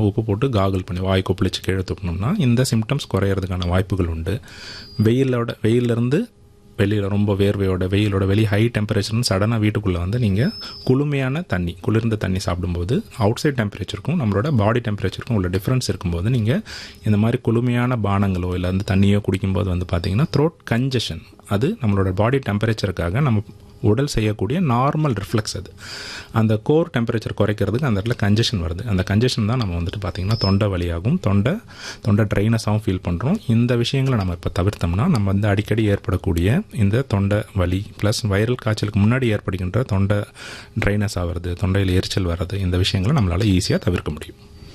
நம்ம உப்பு போட்டு காகுல் பண்ணி வாய் கொப்பளிச்சு கீழே துப்பினோம்னா இந்த சிம்டம்ஸ் குறையிறதுக்கான வாய்ப்புகள் உண்டு வெயிலோட வெயிலிருந்து வெளியில் ரொம்ப வேர்வையோட வெயிலோட வெளியே ஹை டெம்பரேச்சர்னு சடனாக வீட்டுக்குள்ளே வந்து நீங்கள் குளுமையான தண்ணி குளிர்ந்த தண்ணி சாப்பிடும்போது அவுட் சைட் டெம்பரேச்சருக்கும் நம்மளோட பாடி டெம்பரேச்சருக்கும் உள்ள டிஃப்ரென்ஸ் இருக்கும்போது நீங்கள் இந்த மாதிரி குளுமையான பானங்களோ இல்லை வந்து தண்ணியோ குடிக்கும்போது வந்து பார்த்தீங்கன்னா த்ரோட் கன்ஜஷன் அது நம்மளோட பாடி டெம்பரேச்சருக்காக நம்ம உடல் செய்யக்கூடிய நார்மல் ரிஃப்ளெக்ஸ் அது அந்த கோர் டெம்பரேச்சர் குறைக்கிறதுக்கு அந்த இடத்துல கன்ஜஷன் வருது அந்த கன்ஜஷன் தான் நம்ம வந்துட்டு பார்த்திங்கன்னா தொண்டை வழியாகும் தொண்டை தொண்டை ட்ரைனஸாகவும் ஃபீல் பண்ணுறோம் இந்த விஷயங்களை நம்ம இப்போ தவிர்த்தோம்னா நம்ம வந்து அடிக்கடி ஏற்படக்கூடிய இந்த தொண்டை வலி ப்ளஸ் வைரல் காய்ச்சலுக்கு முன்னாடி ஏற்படுகின்ற தொண்டை ட்ரைனஸ் ஆகிறது தொண்டையில் எரிச்சல் வர்றது இந்த விஷயங்களை நம்மளால் ஈஸியாக தவிர்க்க முடியும்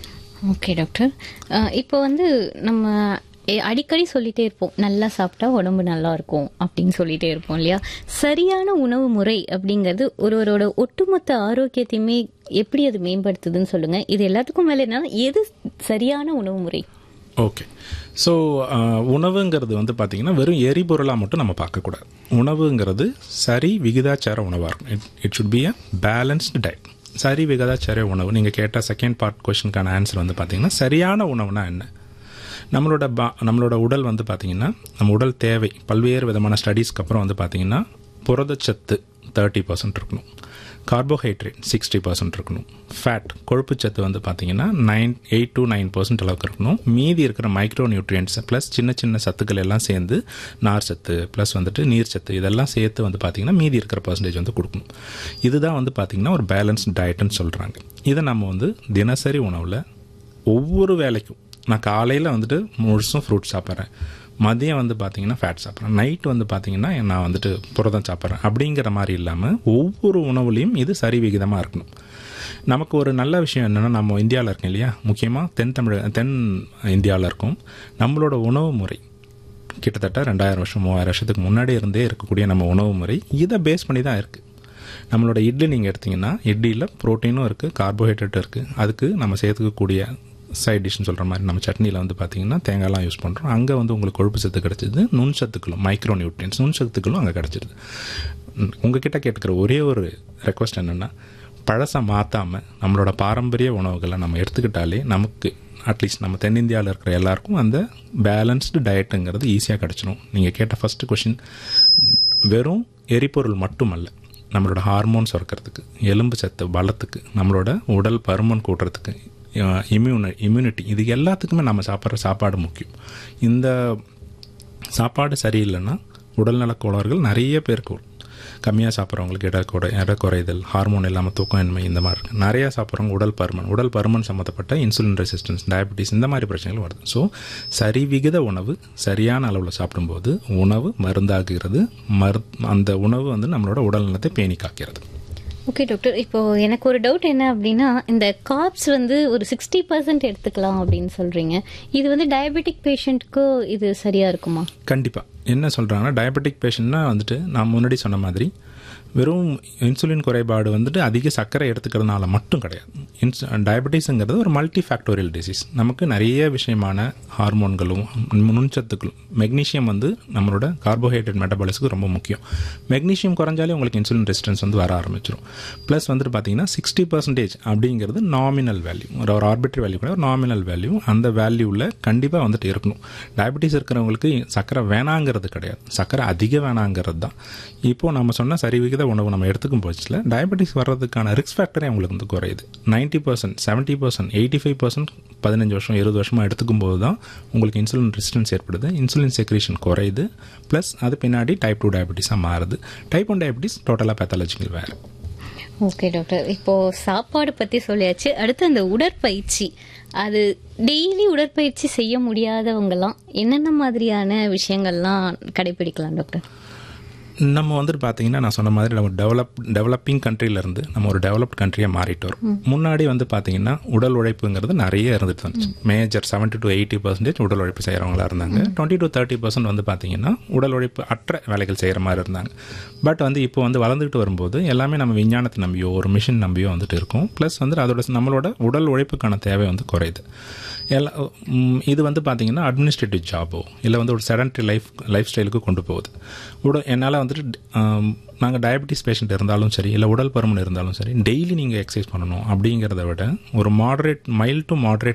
ஓகே டாக்டர் அஹ், இப்போ வந்து நம்ம எ- அடிக்கடி சொல்லிட்டே இருப்போம் நல்லா சாப்பிட்டா உடம்பு நல்லா இருக்கும் அப்படின்னு சொல்லிட்டே இருப்போம் இல்லையா சரியான உணவு முறை அப்படிங்கிறது ஒருவரோட ஒட்டுமொத்த ஆரோக்கியத்தையுமே எப்படி அது மேம்படுத்துதுன்னு சொல்லுங்க இது எல்லாத்துக்கும் மேல என்னன்னா எது சரியான உணவு முறை ஓகே ஸோ உணவுங்கிறது வந்து பார்த்திங்கன்னா வெறும் எரிபொருளாக மட்டும் நம்ம பார்க்கக்கூடாது உணவுங்கிறது சரி விகிதாச்சார உணவாக இருக்கும் it it should be a balanced diet சரி விகிதாச்சார உணவு நீங்கள் கேட்ட செகண்ட் பார்ட் கொஷனுக்கான ஆன்சர் வந்து பார்த்திங்கன்னா சரியான உணவுனா என்ன நம்மளோட பா நம்மளோட உடல் வந்து பார்த்திங்கன்னா நம்ம உடல் தேவை பல்வேறு விதமான ஸ்டடீஸ்க்கு அப்புறம் வந்து பார்த்திங்கன்னா புரதச்சத்து தேர்ட்டி பர்சன்ட் இருக்கணும் கார்போஹைட்ரேட் சிக்ஸ்டி பர்சன்ட் இருக்கணும் ஃபேட் கொழுப்புச்சத்து வந்து பார்த்தீங்கன்னா nine eight to nine percent அளவுக்கு இருக்கணும் மீதி இருக்கிற மைக்ரோ நியூட்ரியன்ஸ் ப்ளஸ் சின்ன சின்ன சத்துக்கள் எல்லாம் சேர்ந்து நார் சத்து ப்ளஸ் வந்துட்டு நீர் சத்து இதெல்லாம் சேர்த்து வந்து பார்த்தீங்கன்னா மீதி இருக்கிற பர்சன்டேஜ் வந்து கொடுக்கணும் இதுதான் வந்து பார்த்தீங்கன்னா ஒரு பேலன்ஸ் டயட்னு சொல்கிறாங்க இதை நம்ம வந்து தினசரி உணவில் ஒவ்வொரு வேலைக்கும் நான் காலையில் வந்துட்டு முழுசும் ஃப்ரூட் சாப்பிட்றேன் மதியம் வந்து பார்த்தீங்கன்னா ஃபேட் சாப்பிட்றேன் நைட் வந்து பார்த்தீங்கன்னா நான் வந்துட்டு புரதம் சாப்பிட்றேன் அப்படிங்கிற மாதிரி இல்லாமல் ஒவ்வொரு உணவுலையும் இது சரி விகிதமாக இருக்கணும் நமக்கு ஒரு நல்ல விஷயம் என்னென்னா நம்ம இந்தியாவில் இருக்கோம் இல்லையா முக்கியமாக தென் தமிழ் தென் இந்தியாவில் இருக்கோம் நம்மளோட உணவு முறை கிட்டத்தட்ட ரெண்டாயிரம் வருஷம் மூவாயிரம் வருஷத்துக்கு முன்னாடி இருந்தே இருக்கக்கூடிய நம்ம உணவு முறை இதை பேஸ் பண்ணி தான் இருக்குது நம்மளோட இட்லி நீங்கள் எடுத்தீங்கன்னா இட்லியில் ப்ரோட்டீனும் இருக்குது கார்போஹைட்ரேட்டும் இருக்குது அதுக்கு நம்ம சேர்த்துக்கக்கூடிய சைட் டிஷ்னு சொல்கிற மாதிரி நம்ம சட்னியில் வந்து பார்த்தீங்கன்னா தேங்காய்லாம் யூஸ் பண்ணுறோம் அங்கே வந்து உங்களுக்கு கொழுப்பு சத்து கிடச்சிது நுண் சத்துக்களும் மைக்ரோ நியூட்ரியன்ஸ் நுண் சத்துக்களும் அங்கே கிடச்சிருது உங்ககிட்ட கேட்டுக்கிற ஒரே ஒரு ரெக்வஸ்ட் என்னென்னா பழசை மாற்றாமல் நம்மளோட பாரம்பரிய உணவுகளை நம்ம எடுத்துக்கிட்டாலே நமக்கு அட்லீஸ்ட் நம்ம தென்னிந்தியாவில் இருக்கிற எல்லாருக்கும் அந்த பேலன்ஸ்டு டயட்டுங்கிறது ஈஸியாக கிடச்சிரும் நீங்கள் கேட்ட ஃபஸ்ட்டு கொஷின் வெறும் எரிபொருள் மட்டுமல்ல நம்மளோட ஹார்மோன் சுரக்கிறதுக்கு எலும்பு சத்து பலத்துக்கு நம்மளோட உடல் பருமன் கூட்டுறதுக்கு இம்யூனி இம்யூனிட்டி இது எல்லாத்துக்குமே நம்ம சாப்பிட்ற சாப்பாடு முக்கியம் இந்த சாப்பாடு சரியில்லைன்னா உடல்நல கோளாறுகள் நிறைய பேருக்கு வரும் கம்மியாக சாப்பிட்றவங்களுக்கு இட குறை இட குறைதல் ஹார்மோன் இல்லாமல் தூக்கமின்மை இந்த மாதிரி இருக்குது நிறையா சாப்பிட்றவங்க உடல் பருமன் உடல் பருமன் சம்மந்தப்பட்ட இன்சுலின் ரெசிஸ்டன்ஸ் டயபிட்டிஸ் இந்த மாதிரி பிரச்சனைகள் வருது ஸோ சரிவிகித உணவு சரியான அளவில் சாப்பிடும்போது உணவு மருந்தாகிறது மரு அந்த உணவு வந்து நம்மளோட உடல் நலத்தை பேணி காக்கிறது ஓகே டாக்டர் இப்போ எனக்கு ஒரு டவுட் என்ன அப்படின்னா இந்த காப்ஸ் வந்து ஒரு சிக்ஸ்டி பர்சன்ட் எடுத்துக்கலாம் அப்படின்னு சொல்றீங்க இது வந்து டயபெட்டிக் பேஷண்ட்க்கு இது சரியா இருக்குமா கண்டிப்பாக என்ன சொல்கிறாங்கன்னா டயபெட்டிக் பேஷண்ட்னா வந்துட்டு நான் முன்னாடி சொன்ன மாதிரி வெறும் இன்சுலின் குறைபாடு வந்துட்டு அதிக சர்க்கரை எடுத்துக்கிறதுனால மட்டும் கிடையாது இன்ஸ் டயபெட்டிஸுங்கிறது ஒரு மல்டி ஃபேக்டோரியல் டிசீஸ் நமக்கு நிறைய விஷயமான ஹார்மோன்களும் நுண்சத்துக்களும் மெக்னீஷியம் வந்து நம்மளோட கார்போஹைட்ரேட் மெட்டபாலிஸுக்கு ரொம்ப முக்கியம் மெக்னீஷியம் குறைஞ்சாலே உங்களுக்கு இன்சுலின் ரெசிஸ்டன்ஸ் வந்து வர ஆரம்பிச்சிடும் ப்ளஸ் வந்துட்டு பார்த்தீங்கன்னா சிக்ஸ்டி பர்சன்டேஜ் அப்படிங்கிறது நாமினல் வேல்யூ ஒரு ஒரு ஆர்பிட்ரி வேல்யூ கூட ஒரு நாமினல் வேல்யூ அந்த வேல்யூவில் கண்டிப்பாக வந்துட்டு இருக்கணும் டயபெட்டிஸ் இருக்கிறவங்களுக்கு சர்க்கரை வேணாங்கிறது கிடையாது சர்க்கரை அதிக வேணாங்கிறது தான் இப்போது நம்ம சொன்ன சரிவிகித உணவு நம்ம எடுத்துக்கும் போச்சுல டயபெட்டிஸ் வர்றதுக்கான ரிஸ்க் ஃபேக்டரே உங்களுக்கு வந்து குறையுது ninety percent seventy percent eighty five percent பதினஞ்சு வருஷம் இருபது வருஷமாக எடுத்துக்கும் போது தான் உங்களுக்கு இன்சுலின் ரெசிஸ்டன்ஸ் ஏற்படுது இன்சுலின் செக்ரேஷன் குறையுது ப்ளஸ் அது பின்னாடி டைப் டூ டயபெட்டிஸாக மாறுது டைப் ஒன் டயபெட்டிஸ் டோட்டலாக பேத்தாலஜிக்கல் வேறு ஓகே டாக்டர் இப்போ சாப்பாடு பத்தி சொல்லியாச்சு அடுத்து அந்த உடற்பயிற்சி அது டெய்லி உடற்பயிற்சி செய்ய முடியாதவங்கலாம் என்னென்ன மாதிரியான விஷயங்கள்லாம் கடைபிடிக்கலாம் டாக்டர் நம்ம வந்துட்டு பார்த்தீங்கன்னா நான் சொன்ன மாதிரி நம்ம டெவலப் டெவலப்பிங் கண்ட்ரிலேருந்து நம்ம ஒரு டெவலப்ட் கண்ட்ரியாக மாறிட்டு வரும் முன்னாடி வந்து பார்த்தீங்கன்னா உடல் உழைப்புங்கிறது நிறைய இருந்துட்டு வந்துச்சு major seventy to eighty percentage உடல் உழைப்பு செய்கிறவங்களா இருந்தாங்க டுவெண்ட்டி டு தேர்ட்டி பர்சன்ட் வந்து பார்த்தீங்கன்னா உடல் உழைப்பு அற்ற வேலைகள் செய்கிற மாதிரி இருந்தாங்க பட் வந்து இப்போ வந்து வளர்ந்துட்டு வரும்போது எல்லாமே நம்ம விஞ்ஞானத்தை நம்பியோ ஒரு மிஷின் நம்பியோ வந்துட்டு இருக்கும் ப்ளஸ் வந்து அதோட நம்மளோட உடல் உழைப்புக்கான தேவை வந்து குறையுது எல்லா இது வந்து பார்த்தீங்கன்னா அட்மினிஸ்ட்ரேட்டிவ் ஜாபோ இல்லை வந்து ஒரு செடன்ட்ரி லைஃப் லைஃப் ஸ்டைலுக்கு கொண்டு போகுது உட என்னால் வந்துட்டு நாங்கள் டயபெட்டிஸ் பேஷண்ட் இருந்தாலும் சரி இல்லை உடல் பருமன் இருந்தாலும் சரி டெய்லி நீங்கள் எக்ஸசைஸ் பண்ணணும் அப்படிங்கிறத விட ஒரு மாடரேட் மைல்டு டு மாடரேட்